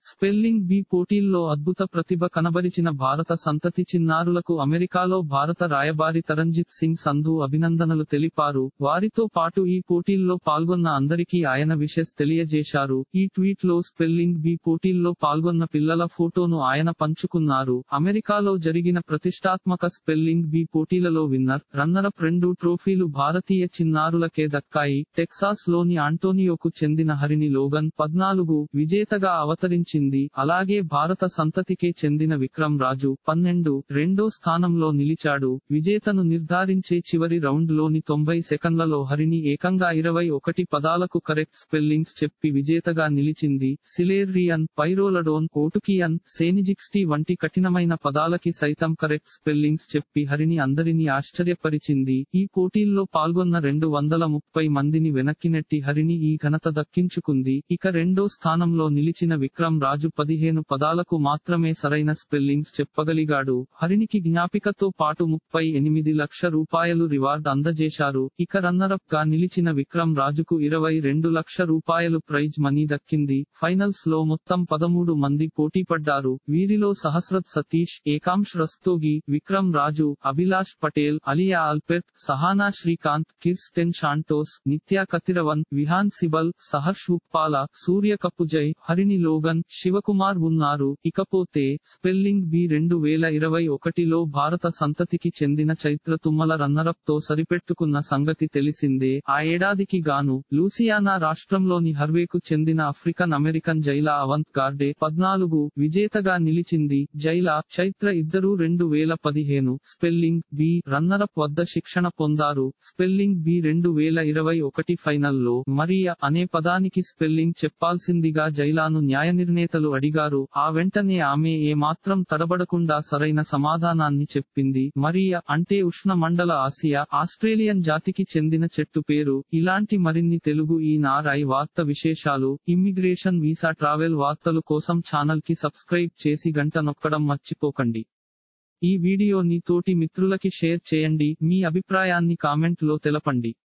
spelling be పోటీల్లో అద్భుత ప్రతిభ కనబరిచిన భారత సంతతి చిన్నారులకు అమెరికాలో భారత రాయబారి తరంజిత్ సింగ్ సంధు అభినందనలు తెలిపారు వారితో పాటు ఈ పోటీల్లో పాల్గొన్న అందరికీ ఆయన విషెస్ తెలియజేశారు ఈ ట్వీట్ లో స్పెల్లింగ్ బీ పోటీల్లో పాల్గొన్న పిల్లల ఫోటోను ఆయన పంచుకున్నారు అమెరికాలో జరిగిన ప్రతిష్టాత్మక స్పెల్లింగ్ బీ పోటీలలో విన్నర్ రన్నరప్ రెండు ట్రోఫీలు భారతీయ చిన్నారులకే దక్కాయి టెక్సాస్ లోని ఆంటోనియోకు చెందిన హరిణి లోగన్ పద్నాలుగు విజేతగా అవతరించింది అలాగే భారత సంతతికే చెందిన విక్రమ్ రాజు పన్నెండు రెండో స్థానంలో నిలిచాడు విజేతను నిర్ధారించే చివరి రౌండ్ లోని తొంభై సెకండ్లలో హరిణి ఏకంగా ఇరవై ఒకటి పదాలకు కరెక్ట్ స్పెల్లింగ్స్ చెప్పి విజేతగా నిలిచింది సిలేర్రియన్ పైరోలడోన్ ఓటుకియన్ సేనిజిక్స్టీ వంటి కఠినమైన పదాలకి సైతం కరెక్ట్ స్పెల్లింగ్స్ చెప్పి హరిణి అందరినీ ఆశ్చర్యపరిచింది ఈ పోటీల్లో పాల్గొన్న రెండు వందల ముప్పై మందిని వెనక్కి నెట్టి హరిణి ఈ ఘనత దక్కించుకుంది ఇక రెండో స్థానంలో నిలిచిన విక్రమ్ రాజు పదిహేను పదాలకు మాత్రమే సరైన స్పెల్లింగ్స్ చెప్పగలిగాడు హరిణికి జ్ఞాపికతో పాటు ముప్పై ఎనిమిది లక్ష రూపాయలు రివార్డ్ అందజేశారు ఇక రన్నరప్ గా నిలిచిన విక్రమ్ రాజుకు ఇరవై రెండు లక్ష రూపాయలు ప్రైజ్ మనీ దక్కింది ఫైనల్స్ లో మొత్తం పదమూడు మంది పోటీపడ్డారు వీరిలో Sahasrat Satish Ekansh Rastogi Vikram Raju Abhilash Patel Alia Alpert Sahana Srikanth Kirsten Santos Nithya Kathiravan Vihaan Sibal Saharsh Uppala Surya Kapujay Harini Logan Shivakumar ఉన్నారు ఇకపోతే స్పెల్లింగ్ బి రెండు వేల ఇరవై ఒకటిలో భారత సంతతికి చెందిన చైత్ర తుమ్మల రన్నరప్ తో సరిపెట్టుకున్న సంగతి తెలిసిందే ఆ ఏడాదికి గాను లూసియానా రాష్ట్రంలోని హర్వేకు చెందిన ఆఫ్రికన్ అమెరికన్ జైలా అవంత్ గార్డే పద్నాలుగు విజేతగా నిలిచింది జైలా చైత్ర ఇద్దరూ రెండు వేల పదిహేను స్పెల్లింగ్ బి రన్నరప్ వద్ద శిక్షణ పొందారు స్పెల్లింగ్ బి రెండు వేల ఇరవై ఒకటి ఫైనల్లో మరియా అనే పదానికి స్పెల్లింగ్ చెప్పాల్సిందిగా జైలాను న్యాయ నిర్ణేతలు అడిగారు ఆ వెంటనే ఆమె ఏ మాత్రం తడబడకుండా సరైన సమాధానాన్ని చెప్పింది మరియా అంటే ఉష్ణ మండల ఆసియా ఆస్ట్రేలియన్ జాతికి చెందిన చెట్టు పేరు ఇలాంటి మరిన్ని తెలుగు ఈ నారై వార్త విశేషాలు ఇమ్మిగ్రేషన్ వీసా ట్రావెల్ వార్తలు కోసం ఛానల్ కి సబ్స్క్రైబ్ చేసి గంట నొక్కడం మర్చిపోకండి ఈ వీడియోని తోటి మిత్రులకి షేర్ చేయండి మీ అభిప్రాయాన్ని కామెంట్ లో తెలపండి